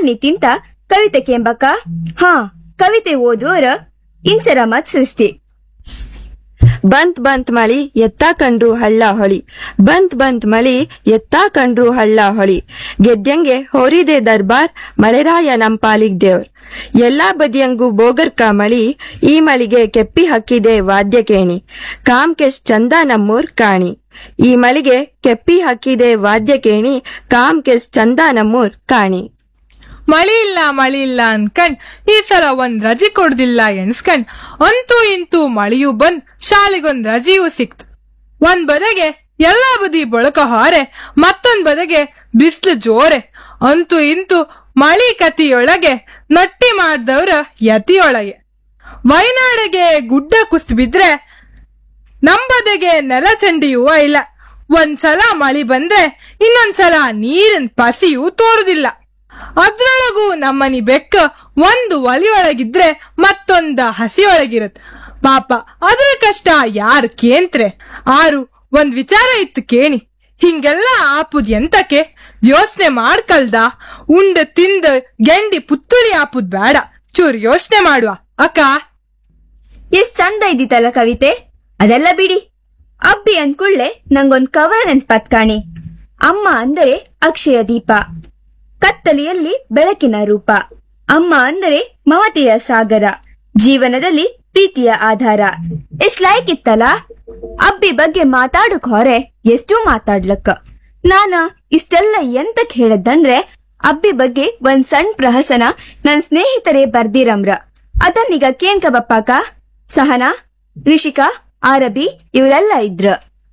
ನಿತಿಂತ ಕವಿತೆ ಕೇಂಬಕ ಹಾ ಕವಿತೆ ಓದುವರ ಇಂಚರ ಮತ್ ಸೃಷ್ಟಿ ಬಂತ್ ಬಂತ್ ಮಳಿ ಎತ್ತಾ ಕಂಡ್ರು ಹಳ್ಳ ಹೊಳಿ ಬಂತ್ ಬಂತ್ ಮಳಿ ಎತ್ತಾ ಕಂಡ್ರು ಹಳ್ಳ ಹೊಳಿ ಗೆದ್ಯಂಗೆ ಹೋರಿದೆ ದರ್ಬಾರ್ ಮಳೆರಾಯ ನಮ್ ಪಾಲಿಗ್ ದೇವ್ರ್ ಎಲ್ಲಾ ಬದಿಯಂಗೂ ಬೋಗರ್ಕ ಮಳಿ ಈ ಮಳಿಗೆ ಕೆಪ್ಪಿ ಹಕ್ಕಿದೆ ವಾದ್ಯ ಕೇಣಿ ಕಾಮ್ಕೆಶ್ ಚಂದ ನಮ್ಮೂರ್ ಕಾಣಿ ಈ ಮಳಿಗೆ ಕೆಪ್ಪಿ ಹಕ್ಕಿದೆ ವಾದ್ಯ ಕೇಣಿ ಕಾಮ್ಕೆಶ್ ಚಂದ ನಮ್ಮೂರ್ ಕಾಣಿ ಮಳಿ ಇಲ್ಲ ಮಳಿ ಇಲ್ಲ ಅನ್ಕಂಡ್ ಈ ಸಲ ಒಂದ್ ರಜೆ ಕೊಡ್ದಿಲ್ಲ ಎಣ್ಸ್ಕಂಡ್ ಅಂತೂ ಇಂತೂ ಮಳಿಯೂ ಬಂದ್ ಶಾಲೆಗೊಂದ್ ರಜೆಯೂ ಸಿಕ್ತು ಒಂದ್ ಬದಗೆ ಎಲ್ಲಾ ಬದಿ ಬಳಕ ಹಾರೆ ಮತ್ತೊಂದ್ ಬದಗೆ ಬಿಸ್ಲು ಜೋರೆ ಅಂತೂ ಇಂತೂ ಮಳಿ ಕತಿಯೊಳಗೆ ನಟ್ಟಿ ಮಾಡ್ದವ್ರ ಯತಿಯೊಳಗೆ ವಯನಾಡಿಗೆ ಗುಡ್ಡ ಕುಸ್ತ್ ಬಿದ್ರೆ ನಂಬದೆಗೆ ನೆಲ ಚಂಡಿಯೂ ಇಲ್ಲ ಒಂದ್ಸಲ ಮಳಿ ಬಂದ್ರೆ ಇನ್ನೊಂದ್ಸಲ ನೀರಿನ ಪಸಿಯೂ ತೋರುದಿಲ್ಲ ಅದ್ರೊಳಗೂ ನಮ್ಮನಿ ಬೆಕ್ಕ ಒಂದು ಒಲಿಯೊಳಗಿದ್ರೆ ಮತ್ತೊಂದ ಹಸಿಯೊಳಗಿರತ್ ಪಾಪ ಅದ್ರ ಕಷ್ಟ ಯಾರ್ ಕೇಂತ್ರೆ ಆರು ಒಂದ್ ವಿಚಾರ ಇತ್ತು ಕೇಣಿ ಹಿಂಗೆಲ್ಲ ಆಪುದ್ ಎಂತಕ್ಕೆ ಯೋಚನೆ ಮಾಡ್ಕಲ್ದ ಉಂಡ ತಿಂದ ಗೆಂಡಿ ಪುತ್ತುಳಿ ಆಪುದ್ ಬೇಡ ಚೂರ್ ಯೋಚನೆ ಮಾಡುವ ಅಕ್ಕ ಎಷ್ಟ್ ಚಂದ ಇದ್ದಿತ್ತಲ್ಲ ಕವಿತೆ ಅದೆಲ್ಲ ಬಿಡಿ ಅಬ್ಬಿ ಅಂದ್ಕೂಡ್ಲೆ ನಂಗೊಂದ್ ಕವನ ನೆನ್ಪತ್ ಕಾಣಿ ಅಮ್ಮ ಅಂದರೆ ಅಕ್ಷಯ ದೀಪ ಕತ್ತಲೆಯಲ್ಲಿ ಬೆಳಕಿನ ರೂಪ ಅಮ್ಮ ಅಂದರೆ ಮಮತೆಯ ಸಾಗರ ಜೀವನದಲ್ಲಿ ಪ್ರೀತಿಯ ಆಧಾರ ಎಷ್ಟ್ ಲೈಕ್ ಇತ್ತಲ್ಲ ಅಬ್ಬಿ ಬಗ್ಗೆ ಮಾತಾಡಕ್ ಹೊರೆ ಎಷ್ಟೂ ಮಾತಾಡ್ಲಕ್ಕ ನಾನ ಇಷ್ಟೆಲ್ಲ ಎಂತಕ್ ಹೇಳದಂದ್ರೆ ಅಬ್ಬಿ ಬಗ್ಗೆ ಒಂದ್ ಸಣ್ಣ ಪ್ರಹಸನ ನನ್ ಸ್ನೇಹಿತರೇ ಬರ್ದಿರಮ್ರ ಅದನ್ನೀಗ ಕೇನ್ಕ ಬಪ್ಪಾಕ ಸಹನಾ ರಿಷಿಕಾ ಆರಬಿ ಇವರೆಲ್ಲ ಇದ್ರ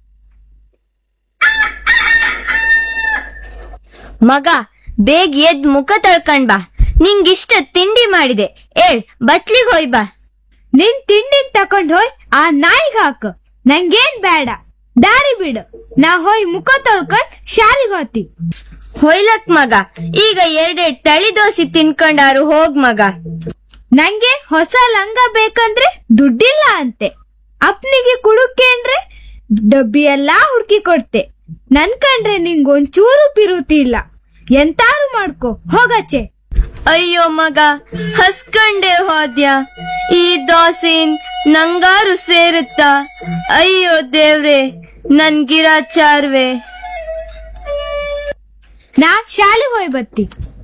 ಮಗ ಬೇಗ ಎದ್ ಮುಖ ತೊಳ್ಕೊಂಡ್ ಬಾ ನಿಂಗಿಷ್ಟ ತಿಂಡಿ ಮಾಡಿದೆ ಏಳ್ ಬತ್ಲಿಗ್ ಹೋಯ್ ಬಾ ನಿನ್ ತಿಂಡಿನ್ ತಕೊಂಡ್ ಹೋಯ್ ಆ ನಾಯಿಗ್ ಹಾಕು ನಂಗೇನ್ ಬೇಡ ದಾರಿ ಬಿಡು ನಾ ಹೋಯ್ ಮುಖ ತೊಳ್ಕೊಂಡ್ ಶಾಲಿಗ್ ಹೋತಿ ಹೊಯ್ಲಕ್ ಮಗ ಈಗ ಎರಡೆರಡ್ ತಳಿ ದೋಸೆ ತಿನ್ಕೊಂಡಾರು ಹೋಗ್ ಮಗ ನಂಗೆ ಹೊಸ ಲಂಗ ಬೇಕಂದ್ರೆ ದುಡ್ಡಿಲ್ಲ ಅಂತೆ ಅಪ್ನಿಗೆ ಕುಡುಕೇಂದ್ರೆ ಡಬ್ಬಿ ಎಲ್ಲಾ ಹುಡ್ಕಿ ಕೊಡ್ತೆ ನನ್ ಕಂಡ್ರೆ ನಿಂಗೊಂಚೂರು ಪಿರುತಿ ಇಲ್ಲ ಎಂತಾರು ಮಾಡ್ಕೊ ಹೋಗಚ್ಚೆ ಅಯ್ಯೋ ಮಗ ಹಸ್ಕಂಡೆ ಹೋದ್ಯ ಈ ದೋಸೆನ್ ನಂಗಾರು ಸೇರುತ್ತಾ ಅಯ್ಯೋ ದೇವ್ರೆ ನನ್ ಗಿರಾಚಾರ್ವೆ ನಾ ಶಾಲೆಗೆ ಹೋಯ್ ಬತ್ತಿ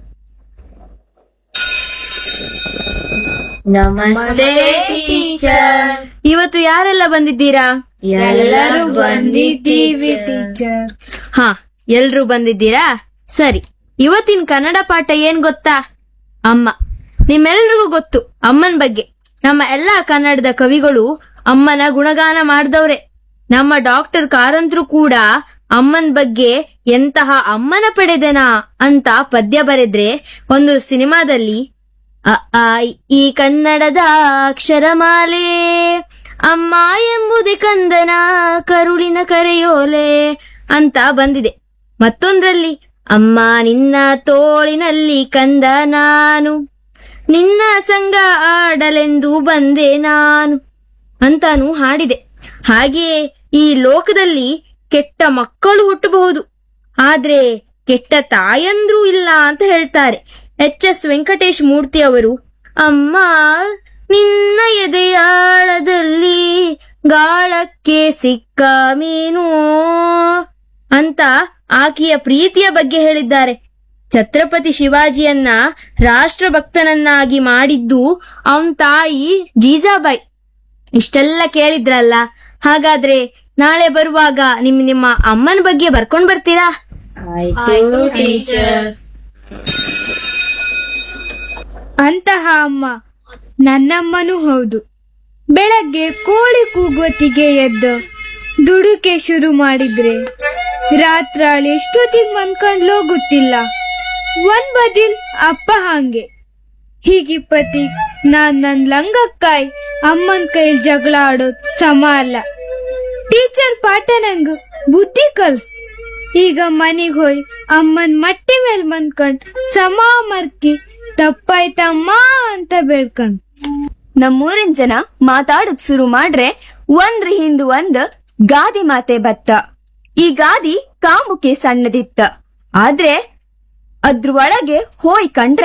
ನಮಸ್ತೆ ಟೀಚರ್ ಇವತ್ತು ಯಾರೆಲ್ಲ ಬಂದಿದ್ದೀರಾ ಎಲ್ಲರೂ ಬಂದಿದ್ದೀವಿ ಟೀಚರ್ ಹಾ ಎಲ್ರೂ ಬಂದಿದ್ದೀರಾ ಸರಿ ಇವತ್ತಿನ ಕನ್ನಡ ಪಾಠ ಏನ್ ಗೊತ್ತಾ ಅಮ್ಮ ನಿಮ್ಮೆಲ್ರಿಗೂ ಗೊತ್ತು ಅಮ್ಮನ್ ಬಗ್ಗೆ ನಮ್ಮ ಎಲ್ಲಾ ಕನ್ನಡದ ಕವಿಗಳು ಅಮ್ಮನ ಗುಣಗಾನ ಮಾಡ್ದವ್ರೆ ನಮ್ಮ ಡಾಕ್ಟರ್ ಕಾರಂತ್ರು ಕೂಡ ಅಮ್ಮನ್ ಬಗ್ಗೆ ಎಂತಹ ಅಮ್ಮನ ಪಡೆದೆನಾ ಅಂತ ಪದ್ಯ ಬರೆದ್ರೆ ಒಂದು ಸಿನಿಮಾದಲ್ಲಿ ಅ ಆ ಇ, ಈ ಕನ್ನಡದ ಅಕ್ಷರಮಾಲೆ ಅಮ್ಮ ಎಂಬುದೇ ಕಂದನ ಕರುಳಿನ ಕರೆಯೋಲೆ ಅಂತ ಬಂದಿದೆ ಮತ್ತೊಂದ್ರಲ್ಲಿ ಅಮ್ಮ ನಿನ್ನ ತೋಳಿನಲ್ಲಿ ಕಂದ ನಾನು ನಿನ್ನ ಸಂಗ ಆಡಲೆಂದು ಬಂದೆ ನಾನು ಅಂತಾನು ಹಾಡಿದೆ ಹಾಗೆಯೇ ಈ ಲೋಕದಲ್ಲಿ ಕೆಟ್ಟ ಮಕ್ಕಳು ಹುಟ್ಟಬಹುದು ಆದ್ರೆ ಕೆಟ್ಟ ತಾಯಂದ್ರೂ ಇಲ್ಲ ಅಂತ ಹೇಳ್ತಾರೆ ಎಚ್ ಎಸ್ ವೆಂಕಟೇಶ್ ಮೂರ್ತಿ ಅವರು ಅಮ್ಮ ನಿನ್ನ ಎದೆಯಾಳದಲ್ಲಿ ಗಾಳಕ್ಕೆ ಸಿಕ್ಕ ಮೀನು ಅಂತ ಆಕೆಯ ಪ್ರೀತಿಯ ಬಗ್ಗೆ ಹೇಳಿದ್ದಾರೆ ಛತ್ರಪತಿ ಶಿವಾಜಿಯನ್ನ ರಾಷ್ಟ್ರಭಕ್ತನನ್ನಾಗಿ ಮಾಡಿದ್ದು ಅವನ್ ತಾಯಿ ಜೀಜಾಬಾಯಿ ಇಷ್ಟೆಲ್ಲ ಕೇಳಿದ್ರಲ್ಲ ಹಾಗಾದ್ರೆ ನಾಳೆ ಬರುವಾಗ ನಿಮ್ ನಿಮ್ಮ ಅಮ್ಮನ ಬಗ್ಗೆ ಬರ್ಕೊಂಡ್ ಬರ್ತೀರಾ ಅಂತಹ ಅಮ್ಮ ನನ್ನಮ್ಮನೂ ಹೌದು ಬೆಳಗ್ಗೆ ಕೋಳಿ ಕೂಗುವತ್ತಿಗೆ ಎದ್ದು ದುಡುಕೆ ಶುರು ಮಾಡಿದ್ರೆ ರಾತ್ರಾಳಿ ಎಷ್ಟೊತ್ತಿಗೆ ಮನ್ಕೊಂಡ್ಲೋ ಗೊತ್ತಿಲ್ಲ ಒಂದ್ ಬದಿಲ್ ಅಪ್ಪ ಹಾಂಗೆ ಹೀಗಿಪ್ಪತ್ತಿ ನಾನ್ ನನ್ ಲಂಗಕ್ಕಾಯ್ ಅಮ್ಮನ್ ಕೈಲ್ ಜಗಳ ಆಡೋದ್ ಸಮ ಅಲ್ಲ ಟೀಚರ್ ಪಾಠ ನಂಗ್ ಬುದ್ಧಿ ಕಲ್ಸ್ ಈಗ ಮನೆಗ್ ಹೋಯ್ ಅಮ್ಮನ್ ಮಟ್ಟಿ ಮೇಲ್ ಬಂದ್ಕೊಂಡ್ ಸಮ ಮರ್ಕಿ ತಪ್ಪಾಯ್ತಮ್ಮ ಅಂತ ಬೇಡ್ಕೊಂಡ್ ನಮ್ಮೂರಿನ ಜನ ಮಾತಾಡಕ್ ಶುರು ಮಾಡ್ರೆ ಒಂದ್ರ ಹಿಂದ್ ಒಂದ್ ಗಾದಿ ಮಾತೆ ಬತ್ತ ಈ ಗಾದಿ ಕಾಮುಕೆ ಸಣ್ಣದಿತ್ತ ಆದ್ರೆ ಅದ್ರ ಒಳಗೆ ಹೋಯ್ ಕಂಡ್ರೆ